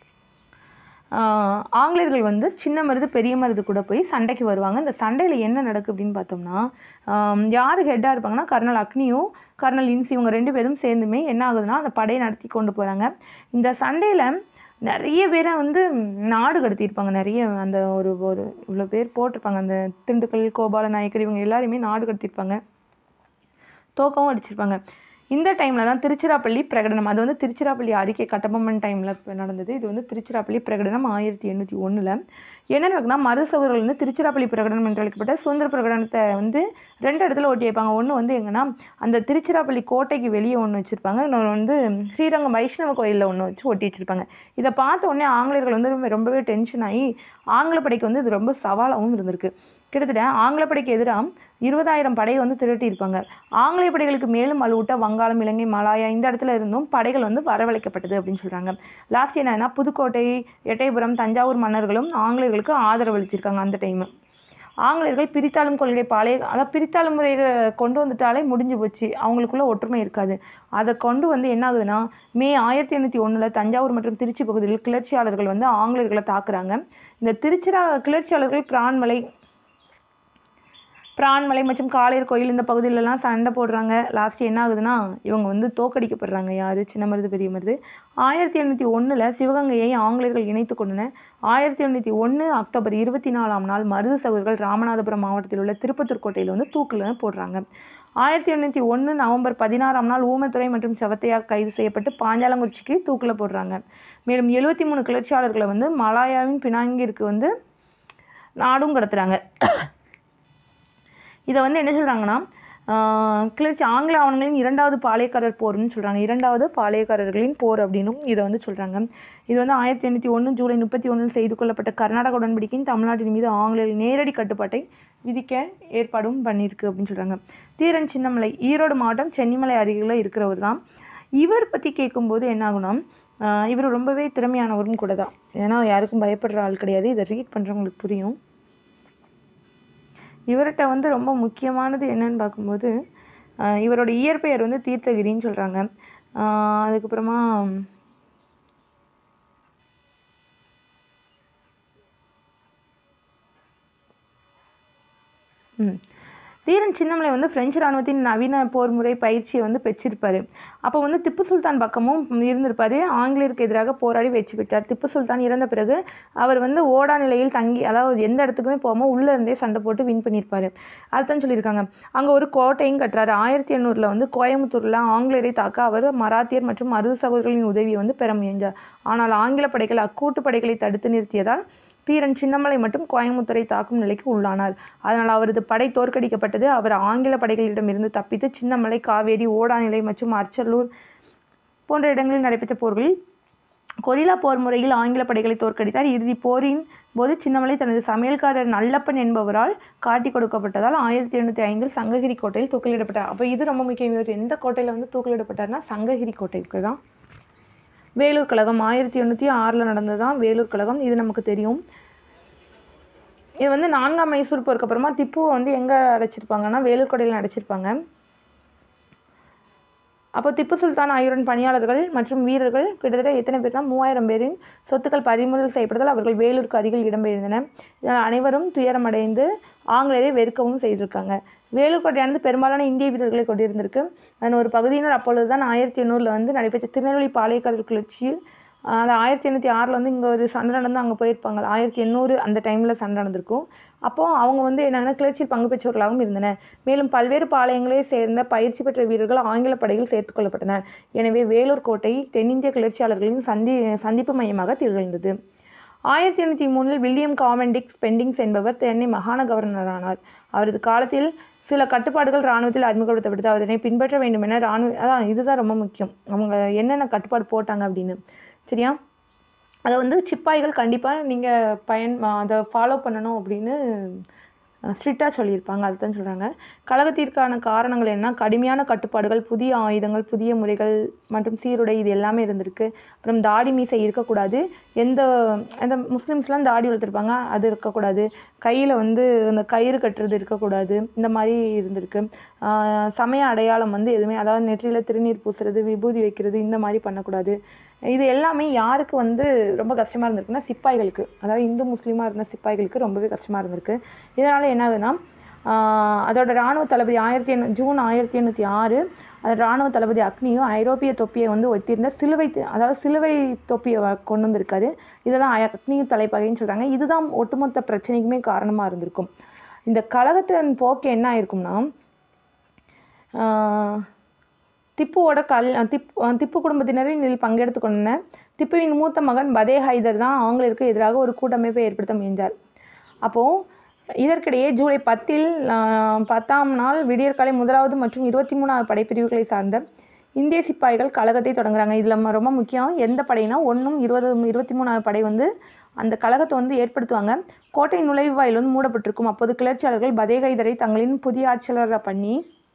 ஆஹ் ஆங்கிலேயர்கள் வந்து சின்ன மருது பெரிய மருது கூட போய் சண்டைக்கு வருவாங்க இந்த சண்டையில் என்ன நடக்கு அப்படின்னு பார்த்தோம்னா ஆம், யார் ஹெட்டாக இருப்பாங்கன்னா கர்னல் அக்னியும் கர்னல் இன்சி இவங்க ரெண்டு பேரும் சேர்ந்துமே என்ன ஆகுதுன்னா அந்த படையை நடத்தி கொண்டு போகிறாங்க இந்த சண்டையில் நிறைய பேரை வந்து நாடு கடத்தியிருப்பாங்க நிறைய அந்த ஒரு ஒரு இவ்வளோ பேர் போட்டிருப்பாங்க அந்த திண்டுக்கல் கோபால நாயக்கர் இவங்க எல்லாருமே நாடு கடத்தியிருப்பாங்க தோக்கவும் அடிச்சிருப்பாங்க இந்த டைமில் தான் திருச்சிராப்பள்ளி பிரகடனம் அது வந்து திருச்சிராப்பள்ளி அறிக்கை கட்டபொம்மன் டைமில் நடந்தது இது வந்து திருச்சிராப்பள்ளி பிரகடனம் ஆயிரத்தி எண்ணூற்றி ஒன்றில் என்ன நடக்குன்னா மருது சகோதரர்கள் வந்து திருச்சிராப்பள்ளி பிரகடனம் என்று அழைக்கப்பட்ட சுதந்திர பிரகடனத்தை வந்து ரெண்டு இடத்துல ஒட்டி வைப்பாங்க ஒன்று வந்து எங்கன்னா அந்த திருச்சிராப்பள்ளி கோட்டைக்கு வெளியே ஒன்று வச்சுருப்பாங்க இன்னொன்று வந்து ஸ்ரீரங்கம் வைஷ்ணவ கோயிலில் ஒன்று வச்சு ஒட்டி வச்சுருப்பாங்க இதை பார்த்த உடனே ஆங்கிலேயர்கள் வந்து ரொம்ப- ரொம்பவே டென்ஷன் ஆகி ஆங்கில படைக்கு வந்து இது ரொம்ப சவாலாகவும் இருந்திருக்கு கிட்டத்தட்ட ஆங்கில படைக்கு எதிராக இருபதாயிரம் படையை வந்து திரட்டியிருப்பாங்க ஆங்கிலேய படைகளுக்கு மேலும் வலுவூட்ட வங்காளம் இலங்கை மலாயா இந்த இடத்துல இருந்தும் படைகள் வந்து வரவழைக்கப்பட்டது அப்படின்னு சொல்கிறாங்க லாஸ்ட் என்னன்னா புதுக்கோட்டை எட்டயபுரம் தஞ்சாவூர் மன்னர்களும் ஆங்கிலேயர்களுக்கு ஆதரவு அளிச்சிருக்காங்க அந்த டைமு ஆங்கிலேயர்கள் பிரித்தாளும் கொள்கை பாளைய அதாவது பிரித்தாளும் முறையை கொண்டு வந்துட்டாலே முடிஞ்சு போச்சு அவங்களுக்குள்ள ஒற்றுமை இருக்காது அதை கொண்டு வந்து என்ன ஆகுதுன்னா மே ஆயிரத்தி எண்ணூற்றி ஒன்றில் தஞ்சாவூர் மற்றும் திருச்சி பகுதியில் கிளர்ச்சியாளர்கள் வந்து ஆங்கிலேயர்களை தாக்குறாங்க இந்த திருச்சிரா கிளர்ச்சியாளர்கள் பிரான்மலை பிரான்மலை மற்றும் காளையர் கோயில் இந்த பகுதியிலலாம் சண்டை போடுறாங்க லாஸ்ட் என்ன ஆகுதுன்னா இவங்க வந்து தோக்கடிக்கப்படுறாங்க யார் சின்ன மருது பெரிய மருது ஆயிரத்தி எண்ணூற்றி ஒன்றில் சிவகங்கையை ஆங்கிலேயர்கள் இணைத்து கொண்டன ஆயிரத்தி எண்ணூற்றி ஒன்று அக்டோபர் இருபத்தி நாலாம் நாள் மருது சகோதரர்கள் ராமநாதபுரம் மாவட்டத்தில் உள்ள திருப்பத்தூர் கோட்டையில் வந்து தூக்கில் போடுறாங்க ஆயிரத்தி எண்ணூற்றி ஒன்று நவம்பர் பதினாறாம் நாள் ஊமத்துறை மற்றும் செவத்தையா கைது செய்யப்பட்டு பாஞ்சாலங்குறிச்சிக்கு தூக்கில் போடுறாங்க மேலும் எழுபத்தி மூணு கிளர்ச்சியாளர்களை வந்து மலாயாவின் பினாங்கிற்கு வந்து நாடும் கடத்துறாங்க இதை வந்து என்ன சொல்கிறாங்கன்னா கிளர்ச்சி ஆங்கில ஆவணங்களின் இரண்டாவது பாளையக்காரர் போர்னு சொல்கிறாங்க இரண்டாவது பாளையக்காரர்களின் போர் அப்படின்னும் இதை வந்து சொல்கிறாங்க இது வந்து ஆயிரத்தி எண்ணூற்றி ஒன்று ஜூலை முப்பத்தி ஒன்றில் செய்து கொள்ளப்பட்ட கர்நாடக உடன்படிக்கையின் தமிழ்நாட்டின் மீது ஆங்கிலேயர்கள் நேரடி கட்டுப்பாட்டை விதிக்க ஏற்பாடும் பண்ணியிருக்கு அப்படின்னு சொல்கிறாங்க தீரன் சின்னமலை ஈரோடு மாவட்டம் சென்னிமலை அருகில் இருக்கிறவர் தான் இவர் பற்றி கேட்கும்போது என்ன ஆகும்னா ஆஹ் இவர் ரொம்பவே திறமையானவரும் கூட தான் ஏன்னா யாருக்கும் பயப்படுற ஆள் கிடையாது இதை ரீட் பண்ணுறவங்களுக்கு புரியும் இவர்கிட்ட வந்து ரொம்ப முக்கியமானது என்னன்னு பார்க்கும்போது ஆஹ் இவரோட இயற்பெயர் வந்து தீர்த்தகிரின்னு சொல்கிறாங்க அதுக்கப்புறமா ம் தீரன் சின்னமலை வந்து பிரெஞ்சு இராணுவத்தின் நவீன போர் முறை பயிற்சியை வந்து பெற்றிருப்பார் அப்போ வந்து திப்பு சுல்தான் பக்கமும் இருந்திருப்பார் ஆங்கிலேயருக்கு எதிராக போராடி வெற்றி பெற்றார் திப்பு சுல்தான் இறந்த பிறகு அவர் வந்து ஓடா நிலையில் தங்கி அதாவது எந்த இடத்துக்குமே போகாமல் உள்ளே இருந்தே சண்டை போட்டு வின் பண்ணியிருப்பார் அதுதான் சொல்லியிருக்காங்க அங்கே ஒரு கோட்டையும் கட்டுறாரு ஆயிரத்தி எண்ணூறில் வந்து கோயம்புத்தூரில் ஆங்கிலேயரை தாக்க அவர் மராத்தியர் மற்றும் மருது சகோதரர்களின் உதவியை வந்து பெற முயன்றார் ஆனால் ஆங்கில படைகள் அக்கூட்டு படைகளை தடுத்து நிறுத்தியதால் தீரன் சின்னமலை மட்டும் கோயம்புத்தூரை தாக்கும் நிலைக்கு உள்ளானார் அதனால் அவரது படை தோற்கடிக்கப்பட்டது அவர் ஆங்கில படைகளிடமிருந்து தப்பித்து சின்னமலை காவேரி ஓடாநிலை மற்றும் அர்ச்சலூர் போன்ற இடங்களில் நடைபெற்ற போர்களில் கொரில்லா போர் முறையில் ஆங்கில படைகளை தோற்கடித்தார் இறுதி போரின் போது சின்னமலை தனது சமையல்காரர் நல்லப்பன் என்பவரால் காட்டி கொடுக்கப்பட்டதால் ஆயிரத்தி எண்ணூற்றி ஐந்தில் சங்ககிரி கோட்டையில் தூக்கிலிடப்பட்டார் அப்போ இது ரொம்ப முக்கியம் இவர் எந்த கோட்டையில் வந்து தூக்கிலிடப்பட்டார்னா சங்ககிரி கோட்டைக்கு தான் வேலூர் கழகம் ஆயிரத்தி எண்ணூற்றி ஆறில் நடந்தது தான் வேலூர் கழகம் இது நமக்கு தெரியும் இது வந்து நான்காம் மைசூர் போருக்கு அப்புறமா திப்புவை வந்து எங்கே அடைச்சிருப்பாங்கன்னா வேலூர் கோட்டையில் அடைச்சிருப்பாங்க அப்போ திப்பு சுல்தான் ஆகியோரின் பணியாளர்கள் மற்றும் வீரர்கள் கிட்டத்தட்ட எத்தனை பேர்னா மூவாயிரம் பேரின் சொத்துக்கள் பறிமுதல் செய்யப்பட்டதால் அவர்கள் வேலூருக்கு அருகில் இடம்பெயர்ந்தனர் இதனால் அனைவரும் துயரமடைந்து ஆங்கிலேயரை வெறுக்கவும் செய்திருக்காங்க வேலூர் கோட்டையானது பெரும்பாலான இந்திய வீரர்களை கொண்டிருந்திருக்கு அதன் ஒரு பகுதியினர் அப்பொழுது தான் ஆயிரத்தி எண்ணூறில் வந்து நடைபெற்ற திருநெல்வேலி பாளையக்காரர் கிளர்ச்சியில் ஆஹ் அது ஆயிரத்தி எண்ணூற்றி ஆறில் வந்து இங்கே ஒரு சண்டை நடந்து அங்கே போயிருப்பாங்க ஆயிரத்தி எண்ணூறு அந்த டைமில் சண்டை நடந்திருக்கும் அப்போது அவங்க வந்து என்னென்னா கிளர்ச்சியில் பங்கு பெற்றவர்களாகவும் இருந்தனர் மேலும் பல்வேறு பாளையங்களை சேர்ந்த பயிற்சி பெற்ற வீரர்கள் ஆங்கில படையில் சேர்த்துக் கொள்ளப்பட்டனர் எனவே வேலூர் கோட்டை தென்னிந்திய கிளர்ச்சியாளர்களின் சந்தி சந்திப்பு மையமாக திகழ்ந்தது ஆயிரத்தி எண்ணூற்றி மூணில் வில்லியம் காமெண்டிக் ஸ்பெண்டிங்ஸ் என்பவர் சென்னை மாகாண கவர்னரானார் அவரது காலத்தில் சில கட்டுப்பாடுகள் இராணுவத்தில் அறிமுகப்படுத்தப்பட்டது அதனை பின்பற்ற வேண்டும் என இராணுவ அதான் இதுதான் ரொம்ப முக்கியம் அவங்க என்னென்ன கட்டுப்பாடு போட்டாங்க அப்படின்னு சரியா அதை வந்து சிப்பாய்கள் கண்டிப்பாக நீங்கள் பயன் அதை ஃபாலோ பண்ணணும் அப்படின்னு ஸ்ட்ரிக்டாக சொல்லியிருப்பாங்க அதுதான் சொல்கிறாங்க கழகத்திற்கான காரணங்கள் என்ன கடுமையான கட்டுப்பாடுகள் புதிய ஆயுதங்கள் புதிய முறைகள் மற்றும் சீருடை இது எல்லாமே இருந்திருக்கு அப்புறம் தாடி மீசை இருக்கக்கூடாது எந்த அந்த முஸ்லீம்ஸ்லாம் தாடி வளர்த்துருப்பாங்க அது இருக்கக்கூடாது கையில் வந்து அந்த கயிறு கட்டுறது இருக்கக்கூடாது இந்த மாதிரி இருந்திருக்கு ஆஹ் சமய அடையாளம் வந்து எதுவுமே அதாவது நெற்றியில் திருநீர் பூசுறது விபூதி வைக்கிறது இந்த மாதிரி பண்ணக்கூடாது இது எல்லாமே யாருக்கு வந்து ரொம்ப கஷ்டமாக இருந்திருக்குன்னா சிப்பாய்களுக்கு அதாவது இந்து முஸ்லீமாக இருந்த சிப்பாய்களுக்கு ரொம்பவே கஷ்டமாக இருந்திருக்கு இதனால் என்ன ஆகுதுன்னா ஆஹ் அதோட இராணுவ தளபதி ஆயிரத்தி எண்ணூ ஜூன் ஆயிரத்தி எண்ணூற்றி ஆறு அது இராணுவ தளபதி அக்னியும் ஐரோப்பிய தொப்பியை வந்து ஒத்திருந்த சிலுவை தி- அதாவது சிலுவை தொப்பியை வ- கொண்டு வந்திருக்காரு இதெல்லாம் அய- அக்னியும் தலைப்பகைன்னு சொல்கிறாங்க இதுதான் ஒட்டுமொத்த பிரச்சனைக்குமே காரணமாக இருந்திருக்கும் இந்த கழகத்தின் போக்கு என்ன ஆயிருக்கும்னா ஆஹ் திப்புவோட கல் திப் திப்பு குடும்பத்தினரில் இதில் பங்கெடுத்து கொண்டனர் திப்புவின் மூத்த மகன் பதே ஹைதர் தான் ஆங்கிலேயருக்கு எதிராக ஒரு கூட்டமைப்பை ஏற்படுத்த முயன்றார் அப்போது இதற்கிடையே ஜூலை பத்தில் ஆஹ், பத்தாம் நாள் விடியற்காலை முதலாவது மற்றும் இருபத்தி மூணாவது படைப்பிரிவுகளை சார்ந்த இந்திய சிப்பாய்கள் கழகத்தை தொடங்குறாங்க இதில் ரொம்ப முக்கியம் எந்த படைனா ஒன்றும் இருபது இருபத்தி மூணாவது படை வந்து அந்த கழகத்தை வந்து ஏற்படுத்துவாங்க கோட்டை நுழைவாயில் வந்து மூடப்பட்டிருக்கும் அப்போது கிளர்ச்சியாளர்கள் பதே ஹைதரை தங்களின் புதிய ஆட்சியாளராக பண்ணி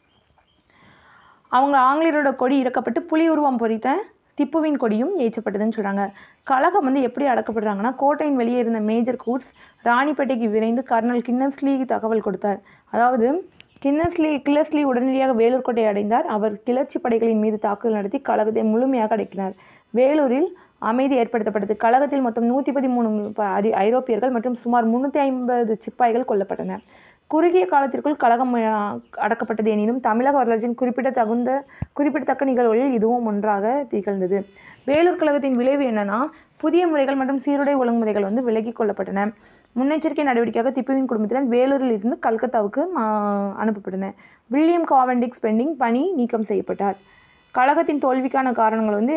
அவங்க ஆங்கிலேயரோட கொடி இறக்கப்பட்டு புலி உருவம் பொறித்த திப்புவின் கொடியும் ஏற்றப்பட்டதுன்னு சொல்கிறாங்க கழகம் வந்து எப்படி அடக்கப்படுறாங்கன்னா கோட்டையின் வெளியே இருந்த மேஜர் கூட்ஸ் ராணிப்பேட்டைக்கு விரைந்து கர்னல் கின்னஸ்லி தகவல் கொடுத்தார் அதாவது கின்னஸ்லி கில்லஸ்லி உடனடியாக வேலூர் கோட்டையை அடைந்தார் அவர் கிளர்ச்சி படைகளின் மீது தாக்குதல் நடத்தி கழகத்தை முழுமையாக அடக்கினார் வேலூரில் அமைதி ஏற்படுத்தப்பட்டது கழகத்தில் மொத்தம் நூற்றி பதிமூணு ஐரோப்பியர்கள் மற்றும் சுமார் முந்நூற்றி ஐம்பது சிப்பாய்கள் கொல்லப்பட்டனர் குறுகிய காலத்திற்குள் கழகம் அஹ், அடக்கப்பட்டது எனினும் தமிழக வரலாற்றின் குறிப்பிடத்தகுந்த குறிப்பிடத்தக்க நிகழ்வுகளில் இதுவும் ஒன்றாக திகழ்ந்தது வேலூர் கழகத்தின் விளைவு என்னன்னா புதிய முறைகள் மற்றும் சீருடை ஒழுங்குமுறைகள் வந்து விலக்கிக் கொள்ளப்பட்டன முன்னெச்சரிக்கை நடவடிக்கையாக திப்புவின் குடும்பத்தினர் வேலூரில் இருந்து கல்கத்தாவுக்கு ஆஹ், அனுப்பப்பட்டன வில்லியம் காவெண்டிக் ஸ்பெண்டிங் பணி நீக்கம் செய்யப்பட்டார் கழகத்தின் தோல்விக்கான காரணங்கள் வந்து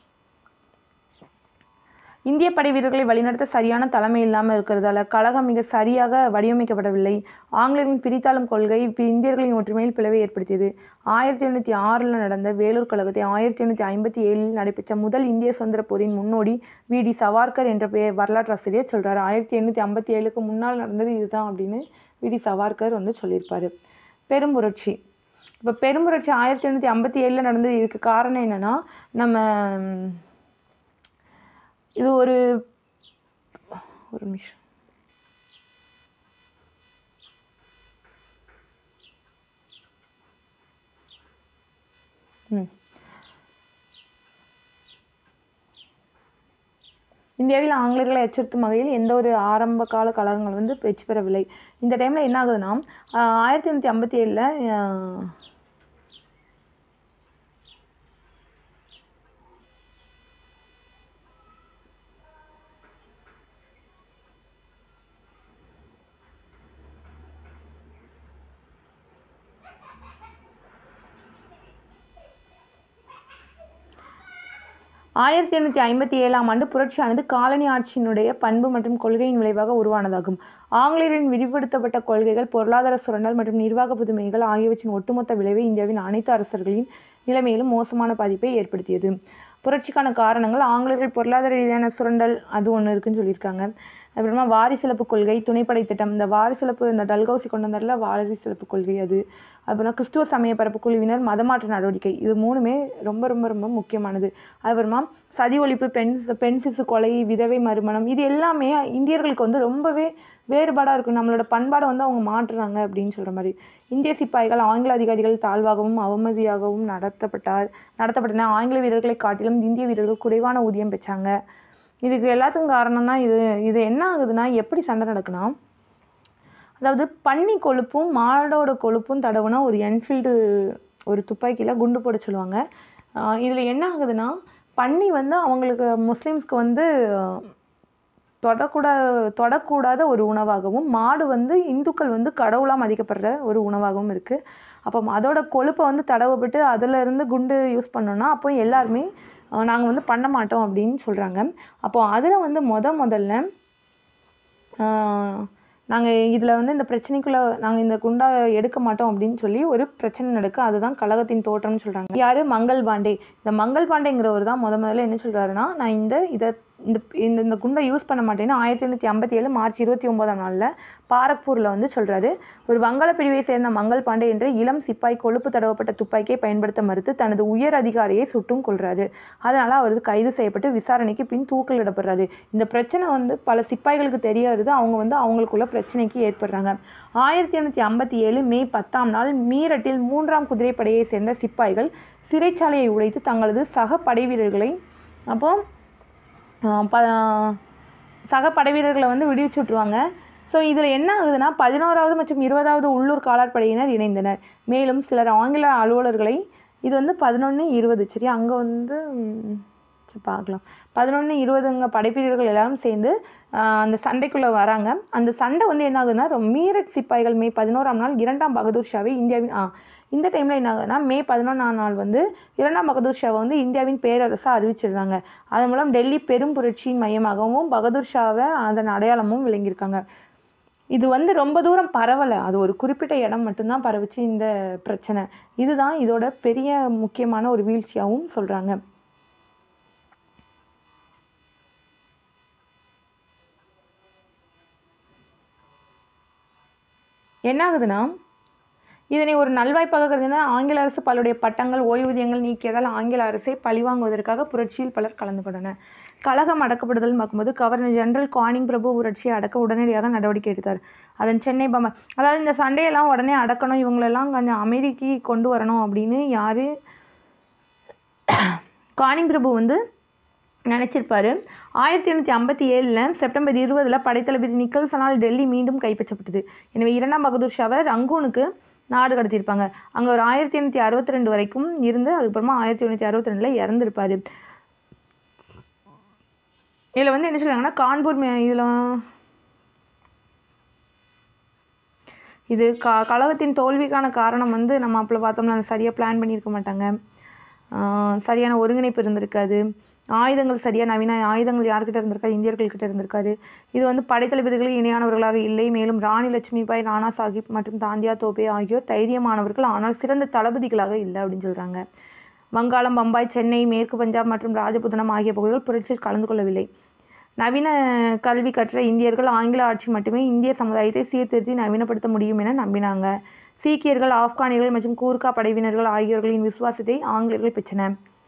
இந்திய படை வீரர்களை வழிநடத்த சரியான தலைமை இல்லாமல் இருக்கிறதால கழகம் மிக சரியாக வடிவமைக்கப்படவில்லை ஆங்கிலேயரின் பிரித்தாளும் கொள்கை இப்ப இந்தியர்களின் ஒற்றுமையில் பிளவை ஏற்படுத்தியது ஆயிரத்தி எண்ணூற்றி ஆறில் நடந்த வேலூர் கழகத்தை ஆயிரத்தி எண்ணூற்றி ஐம்பத்தி ஏழில் நடைபெற்ற முதல் இந்திய சுதந்திர போரின் முன்னோடி வி டி சவார்கர் என்ற பெயர் வரலாற்று ஆசிரியர் சொல்றாரு ஆயிரத்தி எண்ணூற்றி ஐம்பத்தி ஏழுக்கு முன்னால் நடந்தது இதுதான் அப்படின்னு வி டி சவார்கர் வந்து சொல்லியிருப்பாரு பெரும்புரட்சி இப்போ பெரும்புரட்சி ஆயிரத்தி எண்ணூற்றி ஐம்பத்தி ஏழில் நடந்தது இதுக்கு காரணம் என்னன்னா நம்ம ம், இது ஒரு ஒரு நிமிஷம் ம் இந்தியாவில் ஆங்கிலேயர்களை அச்சுறுத்தும் வகையில் எந்த ஒரு ஆரம்ப கால கழகங்கள் வந்து வெற்றி பெறவில்லை இந்த டைமில் என்ன ஆகுதுன்னா ஆஹ் ஆயிரத்தி எண்ணூற்றி ஐம்பத்தி ஏழில் ஆயிரத்தி எண்ணூற்றி ஐம்பத்தி ஏழாம் ஆண்டு புரட்சியானது காலனி ஆட்சியினுடைய பண்பு மற்றும் கொள்கையின் விளைவாக உருவானதாகும் ஆங்கிலேயரின் விரிவுபடுத்தப்பட்ட கொள்கைகள் பொருளாதார சுரண்டல் மற்றும் நிர்வாக புதுமைகள் ஆகியவற்றின் ஒட்டுமொத்த விளைவை இந்தியாவின் அனைத்து அரசர்களின் நிலைமையிலும் மோசமான பாதிப்பை ஏற்படுத்தியது புரட்சிக்கான காரணங்கள் ஆங்கிலேயர்கள் பொருளாதார ரீதியான சுரண்டல் அது ஒன்று இருக்குன்னு சொல்லியிருக்காங்க அப்புறமா வாரிசிலப்பு கொள்கை துணைப்படை திட்டம் இந்த வாரிசிலப்பு இந்த டல்கௌசி கொண்டு வந்தார்ல வாரிசிலப்பு கொள்கை அது அப்புறம் கிறிஸ்துவ சமய பரப்பு குழுவினர் மதமாற்ற நடவடிக்கை இது மூணுமே ரொம்ப ரொம்ப ரொம்ப முக்கியமானது அப்புறமா சதி ஒழிப்பு பெண் பெண் சிசு கொலை விதவை மறுமணம் இது எல்லாமே இந்தியர்களுக்கு வந்து ரொம்பவே வேறுபாடாக இருக்கும் நம்மளோட பண்பாடை வந்து அவங்க மாற்றுறாங்க அப்படின்னு சொல்கிற மாதிரி இந்திய சிப்பாய்கள் ஆங்கில அதிகாரிகள் தாழ்வாகவும் அவமதியாகவும் நடத்தப்பட்டார் நடத்தப்பட்டன ஆங்கில வீரர்களை காட்டிலும் இந்திய வீரர்கள் குறைவான ஊதியம் பெற்றாங்க இதுக்கு எல்லாத்துக்கும் காரணம் தான் இது இது என்ன ஆகுதுன்னா எப்படி சண்டை நடக்குன்னா அதாவது பன்னி கொழுப்பும் மாடோட கொழுப்பும் தடவுனா ஒரு என்ஃபீல்டு ஒரு துப்பாக்கியில் குண்டு போட சொல்லுவாங்க இதில் என்ன ஆகுதுன்னா பன்னி வந்து அவங்களுக்கு முஸ்லீம்ஸ்க்கு வந்து தொடக்கூடா தொடக்கூடாத ஒரு உணவாகவும் மாடு வந்து இந்துக்கள் வந்து கடவுளாக மதிக்கப்படுற ஒரு உணவாகவும் இருக்குது அப்போ அதோட கொழுப்பை வந்து தடவப்பட்டு அதில் இருந்து குண்டு யூஸ் பண்ணோன்னா அப்போ எல்லாருமே நாங்கள் வந்து பண்ண மாட்டோம் அப்படின்னு சொல்கிறாங்க அப்போ அதில் வந்து முத முதல்ல நாங்கள் இதில் வந்து இந்த பிரச்சனைக்குள்ளே நாங்கள் இந்த குண்டா எடுக்க மாட்டோம் அப்படின்னு சொல்லி ஒரு பிரச்சனை நடக்கு அதுதான் கழகத்தின் தோற்றம்னு சொல்கிறாங்க யார் மங்கள் பாண்டே இந்த மங்கள் பாண்டேங்கிறவர் தான் முத முதல்ல என்ன சொல்கிறாருன்னா நான் இந்த இதை இந்த இந்த இந்த குண்டை யூஸ் பண்ண மாட்டேன்னு ஆயிரத்தி எண்ணூற்றி ஐம்பத்தி ஏழு மார்ச் இருபத்தி ஒம்போதாம் நாளில் பாரக்பூரில் வந்து சொல்கிறாரு ஒரு வங்காள பிரிவை சேர்ந்த மங்கள் பாண்டே என்ற இளம் சிப்பாய் கொழுப்பு தடவப்பட்ட துப்பாக்கியை பயன்படுத்த மறுத்து தனது உயர் அதிகாரியை சுட்டும் கொள்றாரு அதனால் அவர் கைது செய்யப்பட்டு விசாரணைக்கு பின் தூக்கிலிடப்படுறாரு இந்த பிரச்சனை வந்து பல சிப்பாய்களுக்கு தெரிய வருது அவங்க வந்து அவங்களுக்குள்ள பிரச்சனைக்கு ஏற்படுறாங்க ஆயிரத்தி எண்ணூற்றி ஐம்பத்தி ஏழு மே பத்தாம் நாள் மீரட்டில் மூன்றாம் குதிரைப்படையை சேர்ந்த சிப்பாய்கள் சிறைச்சாலையை உடைத்து தங்களது சக படை வீரர்களை அப்போ ப சக படை வீரர்களை வந்து விடுவிச்சு விட்ருவாங்க ஸோ இதில் என்ன ஆகுதுன்னா பதினோராவது மற்றும் இருபதாவது உள்ளூர் காலாட்படையினர் இணைந்தனர் மேலும் சிலர் ஆங்கில அலுவலர்களை இது வந்து பதினொன்று இருபது சரி அங்கே வந்து ம், சரி பார்க்கலாம் பதினொன்று இருபதுங்க படைப்பிரிவுகள் எல்லாரும் சேர்ந்து ஆஹ், அந்த சண்டைக்குள்ளே வராங்க அந்த சண்டை வந்து என்ன ஆகுதுன்னா ரொம்ப மீரட் சிப்பாய்கள் மே பதினோராம் நாள் இரண்டாம் பகதூர் ஷாவை இந்தியாவின் ஆ இந்த டைமில் என்ன ஆகுதுன்னா மே பதினொன்றாம் நாள் வந்து இரண்டாம் பகதூர் ஷாவை வந்து இந்தியாவின் பேரரசாக அறிவிச்சிடுறாங்க அதன் மூலம் டெல்லி பெரும் புரட்சியின் மையமாகவும் பகதூர் ஷாவை அதன் அடையாளமும் விளங்கியிருக்காங்க இது வந்து ரொம்ப தூரம் பரவலை அது ஒரு குறிப்பிட்ட இடம் மட்டும்தான் பரவுச்சு இந்த பிரச்சனை இதுதான் இதோட பெரிய முக்கியமான ஒரு வீழ்ச்சியாகவும் சொல்கிறாங்க என்ன ஆகுதுன்னா இதனை ஒரு நல்வாய்ப்பாக கருதினா ஆங்கில அரசு பலருடைய பட்டங்கள் ஓய்வூதியங்கள் நீக்கியதால் ஆங்கில அரசை பழிவாங்குவதற்காக புரட்சியில் பலர் கலந்து கொண்டனர் கழகம் அடக்கப்படுதல் பார்க்கும்போது கவர்னர் ஜெனரல் கானிங் பிரபு புரட்சியை அடக்க உடனடியாக நடவடிக்கை எடுத்தார் அதன் சென்னை பம அதாவது இந்த சண்டையெல்லாம் உடனே அடக்கணும் இவங்களெல்லாம் கொஞ்சம் அமைதிக்கு கொண்டு வரணும் அப்படின்னு யார் கானிங் பிரபு வந்து நினச்சிருப்பாரு ஆயிரத்தி எண்ணூற்றி ஐம்பத்தி ஏழில் செப்டம்பர் இருபதில் படைத்தளபதி நிக்கல்சனால் டெல்லி மீண்டும் கைப்பற்றப்பட்டது எனவே இரண்டாம் பகதூர் ஷாவை ரங்கூனுக்கு நாடு கடத்தியிருப்பாங்க அங்கே ஒரு ஆயிரத்தி எண்ணூற்றி அறுபத்தி ரெண்டு வரைக்கும் இருந்து அதுக்கப்புறமா ஆயிரத்தி எண்ணூற்றி அறுபத்தி ரெண்டில் இறந்துருப்பாரு இதில் வந்து என்ன சொல்றாங்கன்னா கான்பூர் இதில் இது க கழகத்தின் தோல்விக்கான காரணம் வந்து நம்ம அப்போ பார்த்தோம்னா சரியாக பிளான் பண்ணியிருக்க மாட்டாங்க ஆஹ் சரியான ஒருங்கிணைப்பு இருந்திருக்காது ஆயுதங்கள் சரியாக நவீன ஆயுதங்கள் யார்கிட்ட இருந்திருக்காது இந்தியர்கள்கிட்ட இருந்திருக்காது இது வந்து படைத்தளபதிகளில் இணையானவர்களாக இல்லை மேலும் ராணி லட்சுமிபாய் நானா சாஹிப் மற்றும் தாந்தியா தோபே ஆகியோர் தைரியமானவர்கள் ஆனால் சிறந்த தளபதிகளாக இல்லை அப்படின்னு சொல்கிறாங்க வங்காளம் பம்பாய் சென்னை மேற்கு பஞ்சாப் மற்றும் ராஜபுதனம் ஆகிய பகுதிகள் புரட்சியில் கலந்து கொள்ளவில்லை நவீன கல்வி கற்ற இந்தியர்கள் ஆங்கில ஆட்சி மட்டுமே இந்திய சமுதாயத்தை சீர்திருத்தி நவீனப்படுத்த முடியும் என நம்பினாங்க சீக்கியர்கள் ஆப்கானியர்கள் மற்றும் கூர்க்கா படைவினர்கள் ஆகியோர்களின் விசுவாசத்தை ஆங்கிலேயர்கள் பெற்றனர்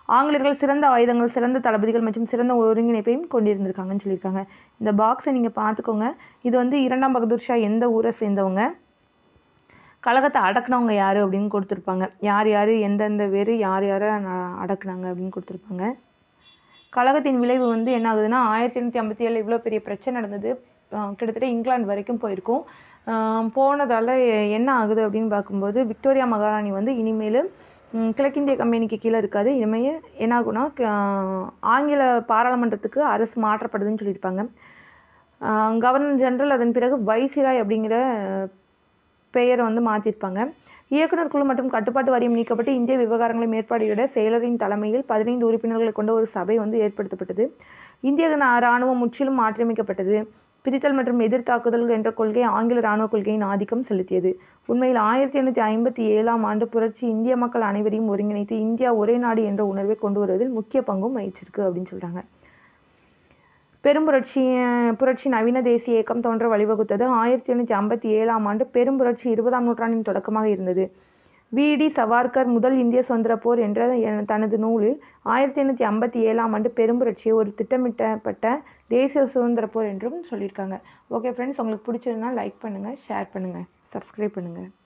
ஆங்கிலேயர்கள் சிறந்த ஆயுதங்கள் சிறந்த தளபதிகள் மற்றும் சிறந்த ஒருங்கிணைப்பையும் கொண்டிருந்திருக்காங்கன்னு சொல்லியிருக்காங்க இந்த பாக்ஸை நீங்கள் பார்த்துக்கோங்க இது வந்து இரண்டாம் பகதூர் ஷா எந்த ஊரை சேர்ந்தவங்க கழகத்தை அடக்குனவங்க யார் அப்படின்னு கொடுத்துருப்பாங்க யார் யார் எந்தெந்த பேர் யார் யாரை ந- அடக்குனாங்க அப்படின்னு கொடுத்துருப்பாங்க கழகத்தின் விளைவு வந்து என்ன ஆகுதுன்னா ஆயிரத்தி எண்ணூற்றி ஐம்பத்தி ஏழில் இவ்வளோ பெரிய பிரச்சனை நடந்தது அஹ் கிட்டத்தட்ட இங்கிலாந்து வரைக்கும் போயிருக்கும் அஹ் போனதால் என்ன ஆகுது அப்படின்னு பார்க்கும்போது விக்டோரியா மகாராணி வந்து இனிமேல் ம், கிழக்கிந்திய கம்பெனிக்கு கீழே இருக்காது இனிமேல் என்ன ஆகும்னா க- ஆங்கில பாராளுமன்றத்துக்கு அரசு மாற்றப்படுதுன்னு சொல்லியிருப்பாங்க அஹ் கவர்னர் ஜெனரல் அதன் பிறகு வைசிராய் அப்படிங்கிற பெயரை வந்து மாற்றிருப்பாங்க இயக்குனர் குழு மற்றும் கட்டுப்பாட்டு வாரியம் நீக்கப்பட்டு இந்திய விவகாரங்களை மேற்பார்வையிட செயலரின் தலைமையில் பதினைந்து உறுப்பினர்களை கொண்ட ஒரு சபை வந்து ஏற்படுத்தப்பட்டது இந்திய நா- இராணுவம் முற்றிலும் மாற்றியமைக்கப்பட்டது பிரித்தல் மற்றும் எதிர்த்தாக்குதல் என்ற கொள்கை ஆங்கில இராணுவ கொள்கையின் ஆதிக்கம் செலுத்தியது உண்மையில் ஆயிரத்தி எண்ணூற்றி ஐம்பத்தி ஏழாம் ஆண்டு புரட்சி இந்திய மக்கள் அனைவரையும் ஒருங்கிணைத்து இந்தியா ஒரே நாடு என்ற உணர்வை கொண்டு வருவதில் முக்கிய பங்கும் வகிச்சிருக்கு அப்படின்னு சொல்கிறாங்க பெரும் புரட்சி புரட்சி நவீன தேசிய இயக்கம் தோன்ற வழிவகுத்தது ஆயிரத்தி எண்ணூற்றி ஐம்பத்தி ஏழாம் ஆண்டு பெரும் புரட்சி இருபதாம் நூற்றாண்டின் தொடக்கமாக இருந்தது விடி சவார்கர் முதல் இந்திய சுதந்திர போர் என்ற என- தனது நூலில் ஆயிரத்தி எண்ணூற்றி ஐம்பத்தி ஏழாம் ஆண்டு பெரும் புரட்சியை ஒரு திட்டமிட்டப்பட்ட தேசிய சுதந்திர போர் என்றும் சொல்லியிருக்காங்க ஓகே ஃப்ரெண்ட்ஸ் உங்களுக்கு பிடிச்சிருந்தா லைக் பண்ணுங்கள் ஷேர் பண்ணுங்கள் சப்ஸ்கிரைப் பண்ணுங்கள்